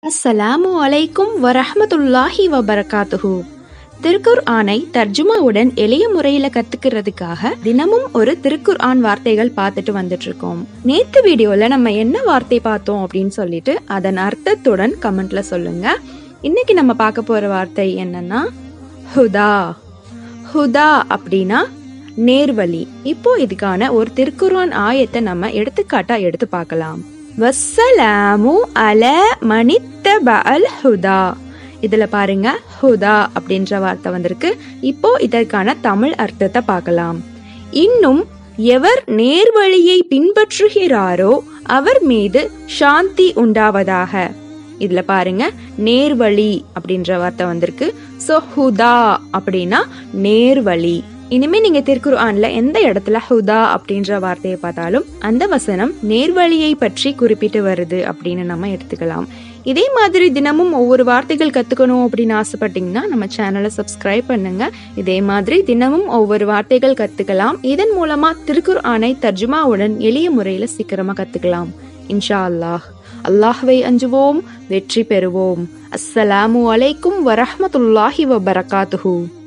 அஸ்ஸலாமு அலைக்கும் வரஹ்மத்துல்லாஹி வபரகாத்துஹு திருக்குர் ஆனை தர்ஜுமாவுடன் எளிய முறையில கத்துக்கிறதுக்காக தினமும் ஒரு திருக்குர் ஆன் வார்த்தைகள் பார்த்துட்டு வந்துட்டு இருக்கோம் நேத்து வீடியோல நம்ம என்ன வார்த்தை பார்த்தோம் அப்படின்னு சொல்லிட்டு அதன் அர்த்தத்துடன் கமெண்ட்ல சொல்லுங்க இன்னைக்கு நம்ம பார்க்க போற வார்த்தை என்னன்னா ஹுதா ஹுதா அப்படின்னா நேர்வழி இப்போ இதுக்கான ஒரு திருக்குர்ஆன் ஆயத்தை நம்ம எடுத்துக்காட்டா எடுத்து பார்க்கலாம் வஸ்ஸலாமு அல மனித்தப அல் ஹுதா இதுல பாருங்க ஹுதா அப்படின்ற வார்த்தை வந்திருக்கு இப்போ இதற்கான தமிழ் அர்த்தத்தை பார்க்கலாம் இன்னும் எவர் நேர்வழியை பின்பற்றுகிறாரோ அவர் மீது சாந்தி உண்டாவதாக இதுல பாருங்க நேர்வழி அப்படின்ற வார்த்தை வந்திருக்கு ஸோ ஹுதா அப்படின்னா நேர்வழி இனிமே நீங்க திருக்குர்ஆன்ல எந்த இடத்துல ஹுதா அப்படின்ற வார்த்தையை பார்த்தாலும் அந்த வசனம் நேர்வழியை பற்றி குறிப்பிட்டு வருது அப்படின்னு நம்ம எடுத்துக்கலாம் இதே மாதிரி தினமும் ஒவ்வொரு வார்த்தைகள் கத்துக்கணும் அப்படின்னு ஆசைப்பட்டீங்கன்னா நம்ம சேனலை சப்ஸ்கிரைப் பண்ணுங்க இதே மாதிரி தினமும் ஒவ்வொரு வார்த்தைகள் கத்துக்கலாம் இதன் மூலமா திருக்குர் ஆணை தர்ஜுமாவுடன் எளிய முறையில சீக்கிரமா கத்துக்கலாம் இன்ஷா அல்லாஹ் அல்லாஹ்வை அஞ்சுவோம் வெற்றி பெறுவோம் அஸ்ஸலாமு அலைக்கும் வரஹ்மத்துல்லாஹி வபரகாத்துஹூ